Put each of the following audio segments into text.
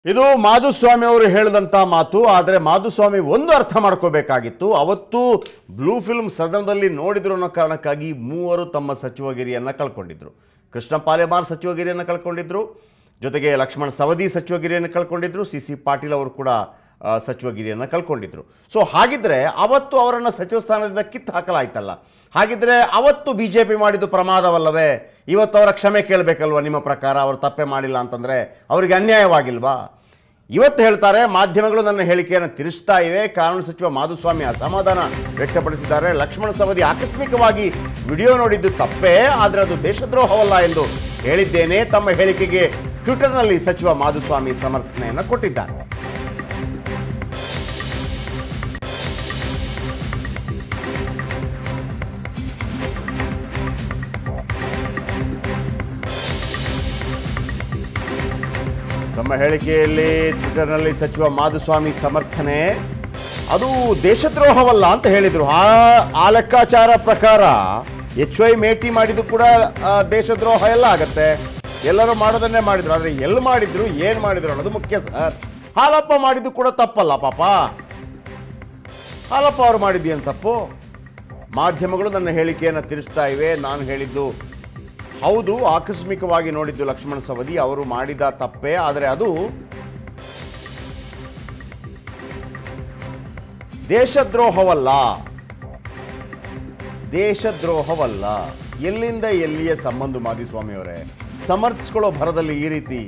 ಇದು ಮಾಧುಸ್ವಾಮಿ ಅವರು ಹೇಳಿದಂಥ ಮಾತು ಆದರೆ ಮಾಧುಸ್ವಾಮಿ ಒಂದು ಅರ್ಥ ಮಾಡ್ಕೋಬೇಕಾಗಿತ್ತು ಅವತ್ತು ಬ್ಲೂ ಫಿಲ್ಮ್ ಸದನದಲ್ಲಿ ನೋಡಿದ್ರು ಅನ್ನೋ ಕಾರಣಕ್ಕಾಗಿ ಮೂವರು ತಮ್ಮ ಸಚಿವಗಿರಿಯನ್ನು ಕಳ್ಕೊಂಡಿದ್ರು ಕೃಷ್ಣ ಪಾಲೆಮಾರ್ ಸಚಿವಗಿರಿಯನ್ನು ಕಳ್ಕೊಂಡಿದ್ರು ಜೊತೆಗೆ ಲಕ್ಷ್ಮಣ್ ಸವದಿ ಸಚಿವಗಿರಿಯನ್ನು ಕಳ್ಕೊಂಡಿದ್ರು ಸಿ ಸಿ ಪಾಟೀಲ್ ಅವರು ಕೂಡ ಆ, ಸಚಿವಗಿರಿಯನ್ನು ಕಳ್ಕೊಂಡಿದ್ರು ಸೊ ಹಾಗಿದ್ರೆ ಅವತ್ತು ಅವರನ್ನು ಸಚಿವ ಸ್ಥಾನದಿಂದ ಕಿತ್ತು ಹಾಕಲಾಯ್ತಲ್ಲ ಹಾಗಿದ್ರೆ ಅವತ್ತು ಬಿ ಜೆ ಪಿ ಮಾಡಿದ್ದು ಪ್ರಮಾದವಲ್ಲವೇ ಇವತ್ತು ಅವರ ಕ್ಷಮೆ ಕೇಳಬೇಕಲ್ವ ನಿಮ್ಮ ಪ್ರಕಾರ ಅವರು ತಪ್ಪೆ ಮಾಡಿಲ್ಲ ಅಂತಂದರೆ ಅವರಿಗೆ ಅನ್ಯಾಯವಾಗಿಲ್ವಾ ಇವತ್ತು ಹೇಳ್ತಾರೆ ಮಾಧ್ಯಮಗಳು ನನ್ನ ಹೇಳಿಕೆಯನ್ನು ತಿರುಸ್ತಾ ಇವೆ ಕಾನೂನು ಸಚಿವ ಮಾಧುಸ್ವಾಮಿ ಅಸಮಾಧಾನ ವ್ಯಕ್ತಪಡಿಸಿದ್ದಾರೆ ಲಕ್ಷ್ಮಣ ಸವದಿ ಆಕಸ್ಮಿಕವಾಗಿ ವಿಡಿಯೋ ನೋಡಿದ್ದು ತಪ್ಪೇ ಆದರೆ ಅದು ದೇಶದ್ರೋಹವಲ್ಲ ಎಂದು ಹೇಳಿದ್ದೇನೆ ತಮ್ಮ ಹೇಳಿಕೆಗೆ ಟ್ವಿಟರ್ನಲ್ಲಿ ಸಚಿವ ಮಾಧುಸ್ವಾಮಿ ಸಮರ್ಥನೆಯನ್ನು ಕೊಟ್ಟಿದ್ದಾರೆ ತಮ್ಮ ಹೇಳಿಕೆಯಲ್ಲಿ ಟ್ವಿಟರ್ನಲ್ಲಿ ಸಚಿವ ಮಾಧುಸ್ವಾಮಿ ಸಮರ್ಥನೆ ಅದು ದೇಶದ್ರೋಹವಲ್ಲ ಅಂತ ಹೇಳಿದರು ಆ ಆ ಲೆಕ್ಕಾಚಾರ ಪ್ರಕಾರ ಎಚ್ ವೈ ಮೇಟಿ ಮಾಡಿದ್ದು ಕೂಡ ಆ, ದೇಶದ್ರೋಹ ಎಲ್ಲ ಆಗತ್ತೆ ಎಲ್ಲರೂ ಮಾಡೋದನ್ನೇ ಮಾಡಿದ್ರು ಆದರೆ ಎಲ್ಲಿ ಮಾಡಿದ್ರು ಏನು ಮಾಡಿದ್ರು ಅನ್ನೋದು ಮುಖ್ಯ ಸರ್ ಹಾಲಪ್ಪ ಮಾಡಿದ್ದು ಕೂಡ ತಪ್ಪಲ್ಲ ಪಾಪ ಹಾಲಪ್ಪ ಅವರು ಮಾಡಿದ್ದೇನು ತಪ್ಪು ಮಾಧ್ಯಮಗಳು ನನ್ನ ಹೇಳಿಕೆಯನ್ನು ತಿರುಸ್ತಾ ಇವೆ ನಾನು ಹೇಳಿದ್ದು ಹೌದು ಆಕಸ್ಮಿಕವಾಗಿ ನೋಡಿದ್ದು ಲಕ್ಷ್ಮಣ ಸವದಿ ಅವರು ಮಾಡಿದ ತಪ್ಪೇ ಆದರೆ ಅದು ದೇಶದ್ರೋಹವಲ್ಲ ದೇಶದ್ರೋಹವಲ್ಲ ಎಲ್ಲಿಂದ ಎಲ್ಲಿಯ ಸಂಬಂಧ ಮಾಧುಸ್ವಾಮಿ ಅವರೇ ಸಮರ್ಥಿಸ್ಕೊಳ್ಳೋ ಭರದಲ್ಲಿ ಈ ರೀತಿ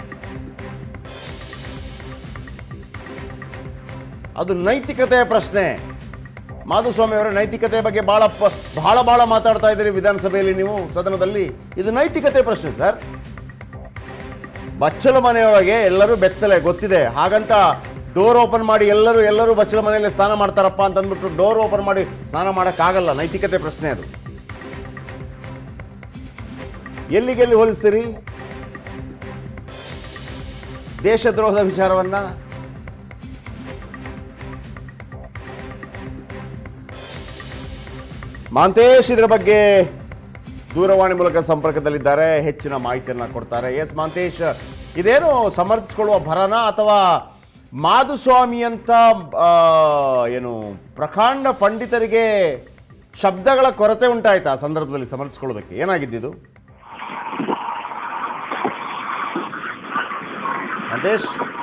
ಅದು ನೈತಿಕತೆಯ ಪ್ರಶ್ನೆ ಮಾಧುಸ್ವಾಮಿ ಅವರ ನೈತಿಕತೆ ಬಗ್ಗೆ ಬಹಳ ಪ- ಬಹಳ ಬಹಳ ಮಾತಾಡ್ತಾ ಇದ್ದೀರಿ ವಿಧಾನಸಭೆಯಲ್ಲಿ ನೀವು ಸದನದಲ್ಲಿ ಇದು ನೈತಿಕತೆ ಪ್ರಶ್ನೆ ಸರ್ ಬಚ್ಚಲ ಮನೆಯೊಳಗೆ ಎಲ್ಲರೂ ಬೆತ್ತಲೆ ಗೊತ್ತಿದೆ ಹಾಗಂತ ಡೋರ್ ಓಪನ್ ಮಾಡಿ ಎಲ್ಲರೂ ಎಲ್ಲರೂ ಬಚ್ಚಲ ಮನೆಯಲ್ಲಿ ಸ್ನಾನ ಮಾಡ್ತಾರಪ್ಪ ಅಂತ ಅಂದ್ಬಿಟ್ಟು ಡೋರ್ ಓಪನ್ ಮಾಡಿ ಸ್ನಾನ ಮಾಡೋಕ್ಕಾಗಲ್ಲ ನೈತಿಕತೆ ಪ್ರಶ್ನೆ ಅದು ಎಲ್ಲಿಗೆಲ್ಲಿ ಹೋಲಿಸ್ತೀರಿ ದೇಶದ್ರೋಹದ ವಿಚಾರವನ್ನ ಮಾಂತೇಶ್ ಇದರ ಬಗ್ಗೆ ದೂರವಾಣಿ ಮೂಲಕ ಸಂಪರ್ಕದಲ್ಲಿದ್ದಾರೆ ಹೆಚ್ಚಿನ ಮಾಹಿತಿಯನ್ನು ಕೊಡ್ತಾರೆ ಎಸ್ ಮಾಂತೇಶ್ ಇದೇನು ಸಮರ್ಥಿಸಿಕೊಳ್ಳುವ ಭರನ ಅಥವಾ ಮಾಧುಸ್ವಾಮಿ ಅಂತ ಆ, ಏನು ಪ್ರಕಾಂಡ ಪಂಡಿತರಿಗೆ ಶಬ್ದಗಳ ಕೊರತೆ ಉಂಟಾಯ್ತಾ ಆ ಸಂದರ್ಭದಲ್ಲಿ ಸಮರ್ಥಿಸ್ಕೊಳ್ಳೋದಕ್ಕೆ ಏನಾಗಿದ್ದಿದು ಮಾಂತೇಶ್